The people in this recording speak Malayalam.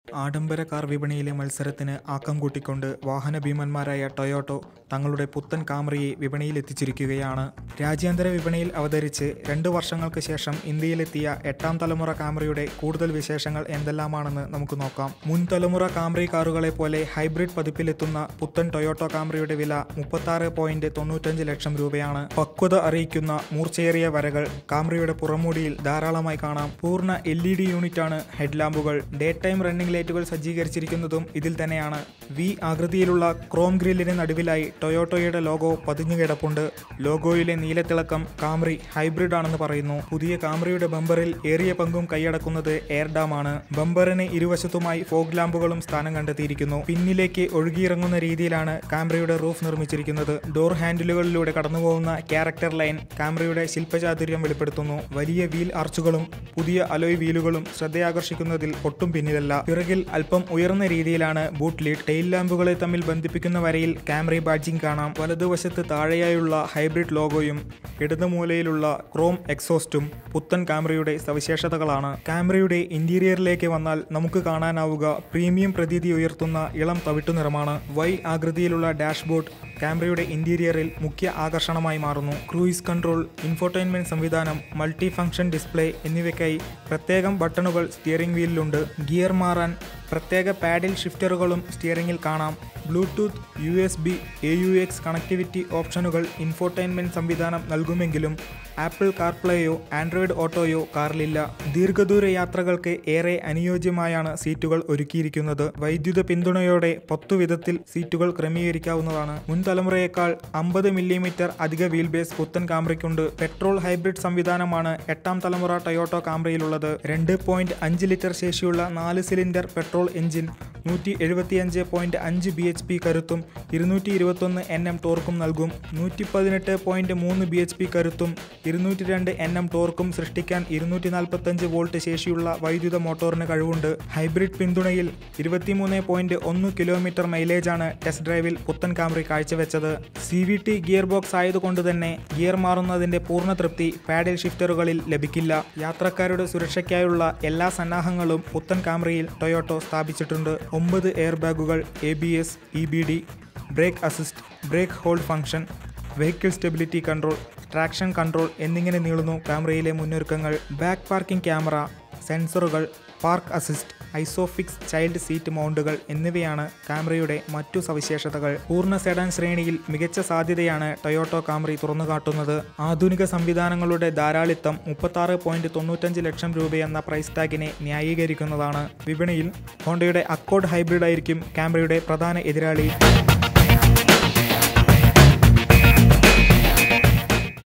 ആഡംബര കാർ വിപണിയിലെ മത്സരത്തിന് ആക്കം കൂട്ടിക്കൊണ്ട് വാഹന ഭീമന്മാരായ ടൊയോട്ടോ തങ്ങളുടെ പുത്തൻ കാമറിയെ വിപണിയിലെത്തിച്ചിരിക്കുകയാണ് രാജ്യാന്തര വിപണിയിൽ അവതരിച്ച് രണ്ട് വർഷങ്ങൾക്ക് ശേഷം ഇന്ത്യയിലെത്തിയ എട്ടാം തലമുറ കാമറിയുടെ കൂടുതൽ വിശേഷങ്ങൾ എന്തെല്ലാമാണെന്ന് നമുക്ക് നോക്കാം മുൻ തലമുറ കാമറി കാറുകളെ പോലെ ഹൈബ്രിഡ് പതിപ്പിലെത്തുന്ന പുത്തൻ ടൊയോട്ടോ കാമറിയുടെ വില മുപ്പത്താറ് പോയിന്റ് തൊണ്ണൂറ്റഞ്ച് ലക്ഷം രൂപയാണ് പക്വത അറിയിക്കുന്ന മൂർച്ചയേറിയ വരകൾ കാമറിയുടെ പുറമൂടിയിൽ ധാരാളമായി കാണാം പൂർണ്ണ എൽ ഇ ഡി യൂണിറ്റാണ് ഹെഡ്ലാമ്പുകൾ ഡേ ടൈം റണ്ണിംഗ് ലൈറ്റുകൾ സജ്ജീകരിച്ചിരിക്കുന്നതും ഇതിൽ തന്നെയാണ് വി ആകൃതിയിലുള്ള ക്രോം ഗ്രില്ലിന് നടുവിലായി ടൊയോട്ടോയുടെ ലോഗോ പതിഞ്ഞു കിടപ്പുണ്ട് ലോഗോയിലെ നീലത്തിളക്കം കാമറി ഹൈബ്രിഡ് ആണെന്ന് പറയുന്നു പുതിയ കാമറിയുടെ ബമ്പറിൽ ഏറിയ പങ്കും കൈയടക്കുന്നത് എയർഡാമാണ് ബമ്പറിന് ഇരുവശത്തുമായി ഫോഗ് ലാമ്പുകളും സ്ഥാനം കണ്ടെത്തിയിരിക്കുന്നു പിന്നിലേക്ക് ഒഴുകിയിറങ്ങുന്ന രീതിയിലാണ് കാമറിയുടെ റൂഫ് നിർമ്മിച്ചിരിക്കുന്നത് ഡോർ ഹാൻഡിലുകളിലൂടെ കടന്നുപോകുന്ന ക്യാരക്ടർ ലൈൻ കാമറിയുടെ ശില്പചാതുര്യം വെളിപ്പെടുത്തുന്നു വലിയ വീൽ ആർച്ചുകളും പുതിയ അലോയ് വീലുകളും ശ്രദ്ധയാകർഷിക്കുന്നതിൽ ഒട്ടും പിന്നിലല്ല പിറകിൽ അല്പം ഉയർന്ന രീതിയിലാണ് ബൂട്ട് ലീഡ് ടെയിൽ ലാമ്പുകളെ തമ്മിൽ ബന്ധിപ്പിക്കുന്ന വരയിൽ ക്യാമറി ബാഡ്ജിംഗ് കാണാം വലതുവശത്ത് താഴെയായുള്ള ഹൈബ്രിഡ് ലോഗോയും ഇടതുമൂലയിലുള്ള ക്രോം എക്സോസ്റ്റും പുത്തൻ കാമറിയുടെ സവിശേഷതകളാണ് കാമറിയുടെ ഇന്റീരിയറിലേക്ക് വന്നാൽ നമുക്ക് കാണാനാവുക പ്രീമിയം പ്രതീതി ഉയർത്തുന്ന ഇളം തവിട്ടു നിറമാണ് വൈ ആകൃതിയിലുള്ള ഡാഷ്ബോർഡ് കാമറയുടെ ഇന്റീരിയറിൽ മുഖ്യ ആകർഷണമായി മാറുന്നു ക്രൂയിസ് കൺട്രോൾ ഇൻഫോർടൈൻമെന്റ് സംവിധാനം മൾട്ടി ഫംഗ്ഷൻ ഡിസ്പ്ലേ എന്നിവയ്ക്കായി പ്രത്യേകം ബട്ടണുകൾ സ്റ്റിയറിംഗ് വീലിലുണ്ട് ഗിയർ മാറാൻ പ്രത്യേക പാഡിൽ ഷിഫ്റ്ററുകളും സ്റ്റിയറിംഗിൽ കാണാം Bluetooth U S B A U X connectivity ഓപ്ഷനുകൾ ഇൻഫോർടൈൻമെന്റ് സംവിധാനം നൽകുമെങ്കിലും ആപ്പിൾ കാർപ്ലേയോ ആൻഡ്രോയിഡ് ഓട്ടോയോ കാറിലില്ല ദീർഘദൂര യാത്രകൾക്ക് ഏറെ അനുയോജ്യമായാണ് സീറ്റുകൾ ഒരുക്കിയിരിക്കുന്നത് വൈദ്യുത പിന്തുണയോടെ പത്തു വിധത്തിൽ സീറ്റുകൾ ക്രമീകരിക്കാവുന്നതാണ് മുൻ തലമുറയേക്കാൾ അമ്പത് മില്ലിമീറ്റർ അധിക വീൽ ബേസ് പുത്തൻ കാംറിക്കുണ്ട് പെട്രോൾ ഹൈബ്രിഡ് സംവിധാനമാണ് എട്ടാം തലമുറ ടൊയോട്ടോ കാംറിയിലുള്ളത് രണ്ട് പോയിന്റ് അഞ്ച് ലിറ്റർ ശേഷിയുള്ള നാല് സിലിണ്ടർ പെട്രോൾ എഞ്ചിൻ നൂറ്റി എഴുപത്തിയഞ്ച് പോയിന്റ് അഞ്ച് ബി എച്ച് പി കരുത്തും ഇരുന്നൂറ്റി ഇരുപത്തൊന്ന് എൻ എം ടോർക്കും നൽകും നൂറ്റി പതിനെട്ട് പോയിന്റ് മൂന്ന് ബി എച്ച് പി കരുത്തും ഇരുന്നൂറ്റി രണ്ട് എൻ എം ടോർക്കും സൃഷ്ടിക്കാൻ ഇരുന്നൂറ്റി നാൽപ്പത്തഞ്ച് വോൾട്ട് ശേഷിയുള്ള വൈദ്യുത മോട്ടോറിന് കഴിവുണ്ട് ഹൈബ്രിഡ് പിന്തുണയിൽ ഇരുപത്തിമൂന്ന് പോയിന്റ് ഒന്ന് കിലോമീറ്റർ മൈലേജാണ് ടെസ്റ്റ് ഡ്രൈവിൽ പുത്തൻ കാമറി കാഴ്ചവെച്ചത് C V T gear box ആയതുകൊണ്ട് തന്നെ ഗിയർ മാറുന്നതിന്റെ പൂർണ്ണ തൃപ്തി പാഡിൽ ഷിഫ്റ്ററുകളിൽ ലഭിക്കില്ല യാത്രക്കാരുടെ സുരക്ഷയ്ക്കായുള്ള എല്ലാ സന്നാഹങ്ങളും പുത്തൻ കാമറിയിൽ ടൊയോട്ടോ സ്ഥാപിച്ചിട്ടുണ്ട് ഒമ്പത് എയർ ബാഗുകൾ A B S E B D brake assist brake hold function vehicle stability control traction control എന്നിങ്ങനെ നീളുന്നു ക്യാമറയിലെ മുന്നൊരുക്കങ്ങൾ ബാക്ക് പാർക്കിംഗ് ക്യാമറ സെൻസറുകൾ park assist Isofix child seat മൗണ്ടുകൾ എന്നിവയാണ് കാമറയുടെ മറ്റു സവിശേഷതകൾ പൂർണ്ണ സെഡാൻ ശ്രേണിയിൽ മികച്ച സാധ്യതയാണ് ടൊയോട്ടോ കാമറി തുറന്നുകാട്ടുന്നത് ആധുനിക സംവിധാനങ്ങളുടെ ധാരാളിത്തം മുപ്പത്താറ് പോയിന്റ് തൊണ്ണൂറ്റഞ്ച് ലക്ഷം രൂപയെന്ന പ്രൈസ് ടാഗിനെ ന്യായീകരിക്കുന്നതാണ് വിപണിയിൽ ഹോണ്ടയുടെ അക്കോഡ് ഹൈബ്രിഡ് ആയിരിക്കും കാമറയുടെ പ്രധാന എതിരാളി